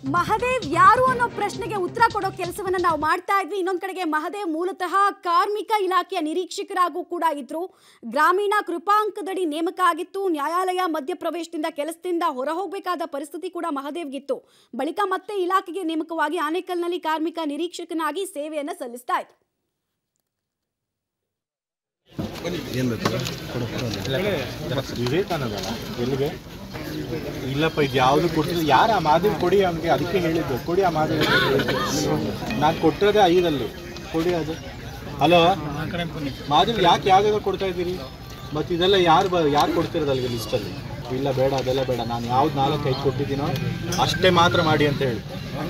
ಮಹದೇವ್ ಯಾರು ಅನ್ನೋ ಪ್ರಶ್ನೆಗೆ ಉತ್ತರ ಕೊಡೋ ಕೆಲಸವನ್ನ ನಾವು ಮಾಡ್ತಾ ಇದ್ವಿ ಇನ್ನೊಂದ್ ಕಡೆಗೆ ಮಹದೇವ್ ಮೂಲತಃ ಕಾರ್ಮಿಕ ಇಲಾಖೆಯ ನಿರೀಕ್ಷಕರಾಗೂ ಕೂಡ ಇದ್ರು ಗ್ರಾಮೀಣ ಕೃಪಾಂಕದಡಿ ನೇಮಕ ಆಗಿತ್ತು ನ್ಯಾಯಾಲಯ ಮಧ್ಯಪ್ರವೇಶದಿಂದ ಕೆಲಸದಿಂದ ಹೊರಹೋಗಬೇಕಾದ ಪರಿಸ್ಥಿತಿ ಕೂಡ ಮಹದೇವ್ಗಿತ್ತು ಬಳಿಕ ಮತ್ತೆ ಇಲಾಖೆಗೆ ನೇಮಕವಾಗಿ ಆನೇಕಲ್ನಲ್ಲಿ ಕಾರ್ಮಿಕ ನಿರೀಕ್ಷಕನಾಗಿ ಸೇವೆಯನ್ನ ಸಲ್ಲಿಸ್ತಾ ಇದ್ರು ಏನು ಬೇಕು ಕೊಡು ಕೊಡು ವಿವೇಕಾನಂದ ಎಲ್ಲಿಗೆ ಇಲ್ಲಪ್ಪ ಇದು ಯಾವುದು ಕೊಡ್ತಿಲ್ಲ ಯಾರು ಆ ಮಾದೇವ್ ಕೊಡಿ ಅವನಿಗೆ ಅದಕ್ಕೆ ಹೇಳಿದ್ದು ಕೊಡಿ ಆ ಮಾದೇವ್ ನಾನು ಕೊಟ್ಟಿರೋದೇ ಐದಲ್ಲಿ ಕೊಡಿ ಅದು ಹಲೋ ಮಾದೇವ್ ಯಾಕೆ ಯಾವ್ದಾಗ ಕೊಡ್ತಾ ಇದ್ದೀರಿ ಮತ್ತು ಇದೆಲ್ಲ ಯಾರು ಬ ಯಾರು ಕೊಡ್ತಿರೋದು ಅಲ್ಲಿಗೆ ಲಿಸ್ಟಲ್ಲಿ ಇಲ್ಲ ಬೇಡ ಅದೆಲ್ಲ ಬೇಡ ನಾನು ಯಾವ್ದು ನಾಲ್ಕು ಐದು ಕೊಟ್ಟಿದ್ದೀನೋ ಅಷ್ಟೇ ಮಾತ್ರ ಮಾಡಿ ಅಂತ ಹೇಳಿ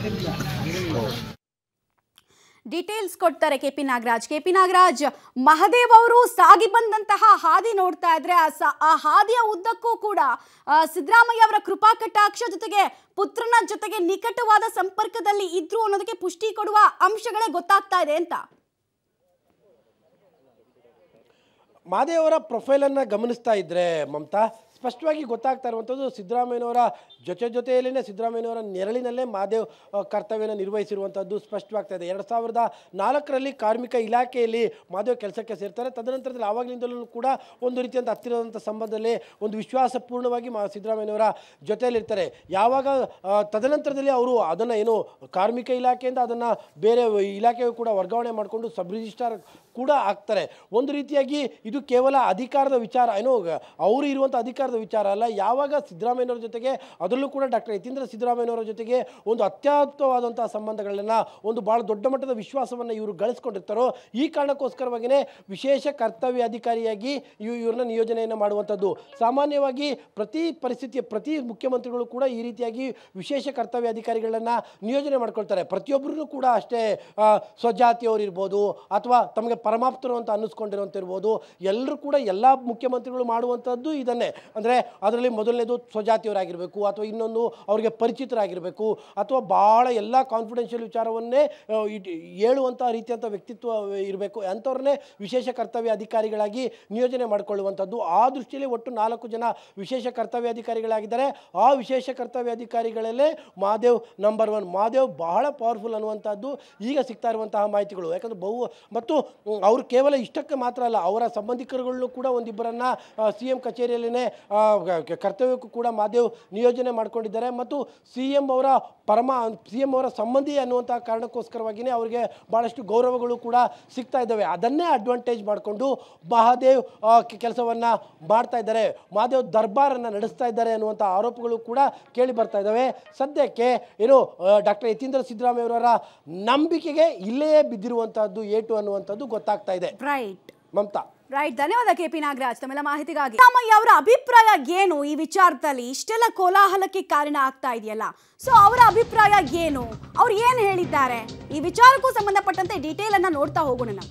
ಡೀಟೇಲ್ಸ್ ಕೊಡ್ತಾರೆ K P Nagaraj K P Nagaraj Mahadev ಅವರು ಸಾಗಿ ಬಂದಂತಹ ಹಾದಿ ನೋಡ್ತಾ ಇದ್ರೆ ಆ ಸ- ಆ ಹಾದಿಯ ಉದ್ದಕ್ಕೂ ಕೂಡ ಆ, ಸಿದ್ದರಾಮಯ್ಯ ಅವರ ಕೃಪಾ ಕಟಾಕ್ಷ ಜೊತೆಗೆ ಪುತ್ರನ ಜೊತೆಗೆ ನಿಕಟವಾದ ಸಂಪರ್ಕದಲ್ಲಿ ಇದ್ರು ಅನ್ನೋದಕ್ಕೆ ಪುಷ್ಟಿ ಕೊಡುವ ಅಂಶಗಳೇ ಗೊತ್ತಾಗ್ತಾ ಇದೆ ಅಂತ ಮಾದೇವರ ಪ್ರೊಫೈಲನ್ನು ಗಮನಿಸ್ತಾ ಇದ್ದರೆ ಮಮತಾ ಸ್ಪಷ್ಟವಾಗಿ ಗೊತ್ತಾಗ್ತಾ ಇರುವಂಥದ್ದು ಸಿದ್ದರಾಮಯ್ಯನವರ ಜೊತೆ ಜೊತೆಯಲ್ಲೇ ಸಿದ್ದರಾಮಯ್ಯನವರ ನೆರಳಿನಲ್ಲೇ ಮಾದೇವ್ ಆ, ಕರ್ತವ್ಯನ ನಿರ್ವಹಿಸಿರುವಂಥದ್ದು ಸ್ಪಷ್ಟವಾಗ್ತಾ ಇದೆ ಎರಡು ಸಾವಿರದ ನಾಲ್ಕರಲ್ಲಿ ಕಾರ್ಮಿಕ ಇಲಾಖೆಯಲ್ಲಿ ಮಾದೇವ್ ಕೆಲಸಕ್ಕೆ ಸೇರ್ತಾರೆ ತದನಂತರದಲ್ಲಿ ಆವಾಗಲಿಂದಲೂ ಕೂಡ ಒಂದು ರೀತಿಯಂಥ ಹತ್ತಿರದಂಥ ಸಂಬಂಧದಲ್ಲಿ ಒಂದು ವಿಶ್ವಾಸಪೂರ್ಣವಾಗಿ ಮಾ ಸಿದ್ದರಾಮಯ್ಯನವರ ಜೊತೆಯಲ್ಲಿರ್ತಾರೆ ಯಾವಾಗ ಆ, ತದನಂತರದಲ್ಲಿ ಅವರು ಅದನ್ನು ಏನು ಕಾರ್ಮಿಕ ಇಲಾಖೆಯಿಂದ ಅದನ್ನು ಬೇರೆ ಇಲಾಖೆಗೂ ಕೂಡ ವರ್ಗಾವಣೆ ಮಾಡಿಕೊಂಡು ಸಬ್ ರಿಜಿಸ್ಟ್ರಾರ್ ಕೂಡ ಆಗ್ತಾರೆ ಒಂದು ರೀತಿಯಾಗಿ ಇದು ಕೇವಲ ಅಧಿಕಾರದ ವಿಚಾರ ಏನೋ ಅವರು ಇರುವಂಥ ಅಧಿಕಾರದ ವಿಚಾರ ಅಲ್ಲ ಯಾವಾಗ ಸಿದ್ದರಾಮಯ್ಯನವರ ಜೊತೆಗೆ ಅದರಲ್ಲೂ ಕೂಡ ಡಾಕ್ಟರ್ ಯತೀಂದ್ರ ಸಿದ್ದರಾಮಯ್ಯನವರ ಜೊತೆಗೆ ಒಂದು ಅತ್ಯದ್ಭುತವಾದಂಥ ಸಂಬಂಧಗಳನ್ನು ಒಂದು ಭಾಳ ದೊಡ್ಡ ಮಟ್ಟದ ವಿಶ್ವಾಸವನ್ನು ಇವರು ಗಳಿಸ್ಕೊಂಡಿರ್ತಾರೋ ಈ ಕಾರಣಕ್ಕೋಸ್ಕರವಾಗಿಯೇ ವಿಶೇಷ ಕರ್ತವ್ಯ ಅಧಿಕಾರಿಯಾಗಿ ಇವ್ ಇವ್ರನ್ನ ನಿಯೋಜನೆಯನ್ನು ಮಾಡುವಂಥದ್ದು ಸಾಮಾನ್ಯವಾಗಿ ಪ್ರತಿ ಪರಿಸ್ಥಿತಿಯ ಪ್ರತಿ ಮುಖ್ಯಮಂತ್ರಿಗಳು ಕೂಡ ಈ ರೀತಿಯಾಗಿ ವಿಶೇಷ ಕರ್ತವ್ಯ ಅಧಿಕಾರಿಗಳನ್ನು ನಿಯೋಜನೆ ಮಾಡ್ಕೊಳ್ತಾರೆ ಪ್ರತಿಯೊಬ್ಬರೂ ಕೂಡ ಅಷ್ಟೇ ಆ, ಸ್ವಜಾತಿಯವರು ಇರ್ಬೋದು ಅಥವಾ ತಮಗೆ ಪರಮಾಪ್ತರು ಅಂತ ಅನ್ನಿಸ್ಕೊಂಡಿರುವಂಥ ಇರ್ಬೋದು ಎಲ್ಲರೂ ಕೂಡ ಎಲ್ಲ ಮುಖ್ಯಮಂತ್ರಿಗಳು ಮಾಡುವಂಥದ್ದು ಇದನ್ನೇ ಅಂದರೆ ಅದರಲ್ಲಿ ಮೊದಲನೇದು ಸ್ವಜಾತಿಯವರಾಗಿರಬೇಕು ಅಥವಾ ಇನ್ನೊಂದು ಅವರಿಗೆ ಪರಿಚಿತರಾಗಿರಬೇಕು ಅಥವಾ ಭಾಳ ಎಲ್ಲ ಕಾನ್ಫಿಡೆನ್ಷಿಯಲ್ ವಿಚಾರವನ್ನೇ ಆ, ಇಟ್- ಹೇಳುವಂಥ ರೀತಿಯಂಥ ವ್ಯಕ್ತಿತ್ವ ಇರಬೇಕು ಅಂಥವ್ರನ್ನೇ ವಿಶೇಷ ಕರ್ತವ್ಯ ಅಧಿಕಾರಿಗಳಾಗಿ ನಿಯೋಜನೆ ಮಾಡಿಕೊಳ್ಳುವಂಥದ್ದು ಆ ದೃಷ್ಟಿಯಲ್ಲಿ ಒಟ್ಟು ನಾಲ್ಕು ಜನ ವಿಶೇಷ ಕರ್ತವ್ಯ ಅಧಿಕಾರಿಗಳಾಗಿದ್ದಾರೆ ಆ ವಿಶೇಷ ಕರ್ತವ್ಯ ಅಧಿಕಾರಿಗಳಲ್ಲೇ ಮಹಾದೇವ್ ನಂಬರ್ ಒನ್ ಮಹಾದೇವ್ ಬಹಳ ಪವರ್ಫುಲ್ ಅನ್ನುವಂಥದ್ದು ಈಗ ಸಿಗ್ತಾ ಇರುವಂತಹ ಮಾಹಿತಿಗಳು ಯಾಕಂದರೆ ಬಹು ಮತ್ತು ಮ್, ಅವರು ಕೇವಲ ಇಷ್ಟಕ್ಕೆ ಮಾತ್ರ ಅಲ್ಲ ಅವರ ಸಂಬಂಧಿಕರುಗಳನ್ನು ಕೂಡ ಒಂದಿಬ್ಬರನ್ನ ಸಿ ಎಂ ಕಚೇರಿಯಲ್ಲೇ ಕರ್ತವ್ಯಕ್ಕೂ ಕೂಡ ಮಹಾದೇವ್ ನಿಯೋಜನೆ ಮಾಡಿಕೊಂಡಿದ್ದಾರೆ ಮತ್ತು ಸಿ ಎಂ ಅವರ ಪರಮ ಸಿ ಎಂ ಅವರ ಸಂಬಂಧಿ ಅನ್ನುವಂಥ ಕಾರಣಕ್ಕೋಸ್ಕರವಾಗಿಯೇ ಅವರಿಗೆ ಭಾಳಷ್ಟು ಗೌರವಗಳು ಕೂಡ ಸಿಗ್ತಾ ಇದ್ದಾವೆ ಅದನ್ನೇ ಅಡ್ವಾಂಟೇಜ್ ಮಾಡಿಕೊಂಡು ಮಹಾದೇವ್ ಕೆಲಸವನ್ನು ಮಾಡ್ತಾ ಇದ್ದಾರೆ ಮಹಾದೇವ್ ದರ್ಬಾರನ್ನು ನಡೆಸ್ತಾ ಇದ್ದಾರೆ ಅನ್ನುವಂಥ ಆರೋಪಗಳು ಕೂಡ ಕೇಳಿ ಬರ್ತಾ ಇದ್ದಾವೆ ಸದ್ಯಕ್ಕೆ ಏನು ಡಾಕ್ಟರ್ ಯತೀಂದ್ರ ಸಿದ್ದರಾಮಯ್ಯ ಅವರ ನಂಬಿಕೆಗೆ ಇಲ್ಲೇ ಬಿದ್ದಿರುವಂತಹದ್ದು ಏಟು ಅನ್ನುವಂಥದ್ದು ಗೊತ್ತಾಗ್ತಾ ಇದೆ ರೈಟ್ ಮಮತಾ ರೈಟ್ ಧನ್ಯವಾದ ಕೆ ಪಿ ನಾಗರಾಜ್ ತಮ್ಮೆಲ್ಲ ಮಾಹಿತಿಗಾಗಿ ಸಿದ್ದರಾಮಯ್ಯ ಅವರ ಅಭಿಪ್ರಾಯ ಏನು ಈ ವಿಚಾರದಲ್ಲಿ ಇಷ್ಟೆಲ್ಲ ಕೋಲಾಹಲಕ್ಕೆ ಕಾರಣ ಆಗ್ತಾ ಇದೆಯಲ್ಲ ಸೊ ಅವರ ಅಭಿಪ್ರಾಯ ಏನು ಅವ್ರು ಏನು ಹೇಳಿದ್ದಾರೆ ಈ ವಿಚಾರಕ್ಕೂ ಸಂಬಂಧಪಟ್ಟಂತೆ ಡೀಟೇಲ್ ಅನ್ನ ನೋಡ್ತಾ ಹೋಗೋಣ ನಾವು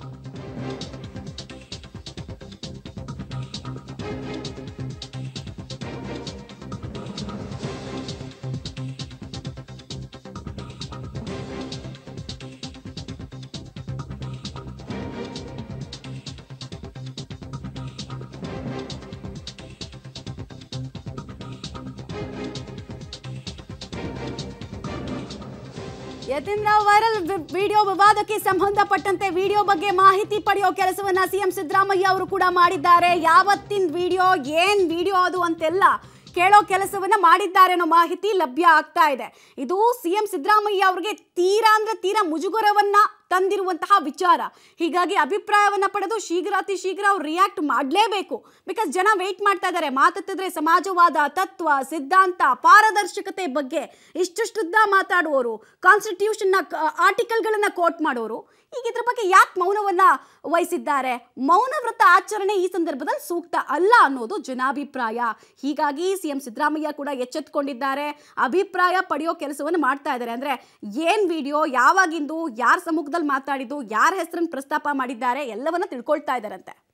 ಯತೀಂದ್ರ ವೈರಲ್ ವಿಡಿಯೋ ವಿವಾದಕ್ಕೆ ಸಂಬಂಧಪಟ್ಟಂತೆ ವಿಡಿಯೋ ಬಗ್ಗೆ ಮಾಹಿತಿ ಪಡೆಯೋ ಕೆಲಸವನ್ನ ಸಿಎಂ ಸಿದ್ದರಾಮಯ್ಯ ಅವರು ಕೂಡ ಮಾಡಿದ್ದಾರೆ ಯಾವತ್ತಿನ ವಿಡಿಯೋ ಏನ್ ವಿಡಿಯೋ ಅದು ಅಂತೆಲ್ಲ ಕೇಳೋ ಕೆಲಸವನ್ನ ಮಾಡಿದ್ದಾರೆ ಅನ್ನೋ ಮಾಹಿತಿ ಲಭ್ಯ ಆಗ್ತಾ ಇದೆ ಇದು ಸಿಎಂ ಸಿದ್ದರಾಮಯ್ಯ ಅವರಿಗೆ ತೀರಾ ಅಂದ್ರೆ ತೀರಾ ಮುಜುಗರವನ್ನ ತಂದಿರುವಂತಹ ವಿಚಾರ ಹೀಗಾಗಿ ಅಭಿಪ್ರಾಯವನ್ನ ಪಡೆದು ಶೀಘ್ರಾತಿ ಶೀಘ್ರ ಅವ್ರು ರಿಯಾಕ್ಟ್ ಮಾಡಲೇಬೇಕು ಬಿಕಾಸ್ ಜನ ವೆಯ್ಟ್ ಮಾಡ್ತಾ ಇದ್ದಾರೆ ಮಾತಾಡ್ತಿದ್ರೆ ಸಮಾಜವಾದ ತತ್ವ ಸಿದ್ಧಾಂತ ಪಾರದರ್ಶಕತೆ ಬಗ್ಗೆ ಇಷ್ಟುಷ್ಟುದ್ದ ಮಾತಾಡುವವರು ಕಾನ್ಸ್ಟಿಟ್ಯೂಷನ್ನ ಆರ್ಟಿಕಲ್ಗಳನ್ನ ಕೋಟ್ ಮಾಡೋರು ಈಗ ಇದ್ರ ಬಗ್ಗೆ ಯಾಕೆ ಮೌನವನ್ನ ವಹಿಸಿದ್ದಾರೆ ಮೌನ ವ್ರತ ಆಚರಣೆ ಈ ಸಂದರ್ಭದಲ್ಲಿ ಸೂಕ್ತ ಅಲ್ಲ ಅನ್ನೋದು ಜನಾಭಿಪ್ರಾಯ ಹೀಗಾಗಿ ಸಿಎಂ ಸಿದ್ದರಾಮಯ್ಯ ಕೂಡ ಎಚ್ಚೆತ್ತುಕೊಂಡಿದ್ದಾರೆ ಅಭಿಪ್ರಾಯ ಪಡೆಯೋ ಕೆಲಸವನ್ನು ಮಾಡ್ತಾ ಇದ್ದಾರೆ ಅಂದ್ರೆ ಏನ್ ವಿಡಿಯೋ ಯಾವಾಗಿಂದು ಯಾರ ಸಮ್ಮುಖದಲ್ಲಿ ಮಾತಾಡಿದ್ದು ಯಾರ ಹೆಸರನ್ನು ಪ್ರಸ್ತಾಪ ಮಾಡಿದ್ದಾರೆ ಎಲ್ಲವನ್ನ ತಿಳ್ಕೊಳ್ತಾ ಇದ್ದಾರಂತೆ